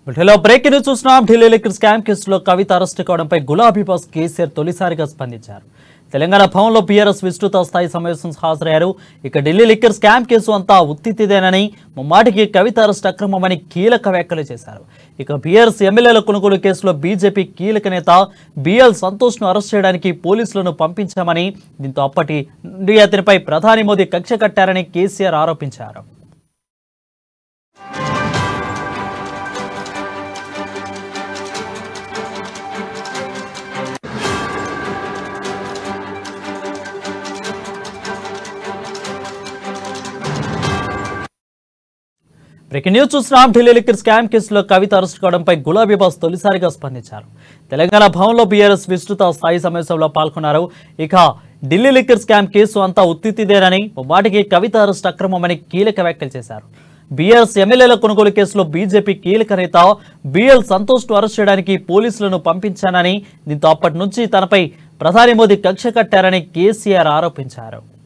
ఢిల్లీలో breaking news చూస్తున్నాం Delhi liquor scam కేసులో కవిత అరెస్ట్ కావడంపై గులాబీ బాస్ కేసీఆర్ తొలిసారిగా స్పందించారు తెలంగాణ భవన్లో బీఆర్ఎస్ విస్తృత స్థాయి సమావేశం హాజరయ్యారు ఇక ఢిల్లీ లిక్కర్ స్కామ్ కేసు అంతా ఉత్తిదేనని ముమ్మాటికి కవిత అరెస్ట్ అక్రమమని కీలక వ్యాఖ్యలు చేశారు ఇక బీఆర్ఎస్ ఎమ్మెల్యేల కొనుగోలు కేసులో బీజేపీ కీలక నేత బిఎల్ సంతోష్ను అరెస్ట్ చేయడానికి పోలీసులను పంపించామని దీంతో అప్పటి నుండి అతనిపై ప్రధాని మోదీ కక్ష కట్టారని కేసీఆర్ ఆరోపించారు బ్రేకింగ్ న్యూస్ చూస్తున్నాం ఢిల్లీ లిక్కర్ స్కామ్ కేసులో కవిత అరెస్ట్ కావడంపై గులాబీ బాస్ తొలిసారిగా స్పందించారు తెలంగాణ భవన్లో బీఆర్ఎస్ విస్తృత స్థాయి సమావేశంలో పాల్గొన్నారు ఇక ఢిల్లీ లిక్కర్ స్కామ్ కేసు అంతా ఉత్తిదేనని వాటికి కవిత అరెస్ట్ అక్రమమని కీలక వ్యాఖ్యలు చేశారు బీఆర్ఎస్ ఎమ్మెల్యేల కొనుగోలు కేసులో బీజేపీ కీలక నేత బిఎల్ సంతోష్ ను అరెస్ట్ చేయడానికి పోలీసులను పంపించానని దీంతో అప్పటి నుంచి తనపై ప్రధాని మోదీ కక్ష కట్టారని కేసీఆర్ ఆరోపించారు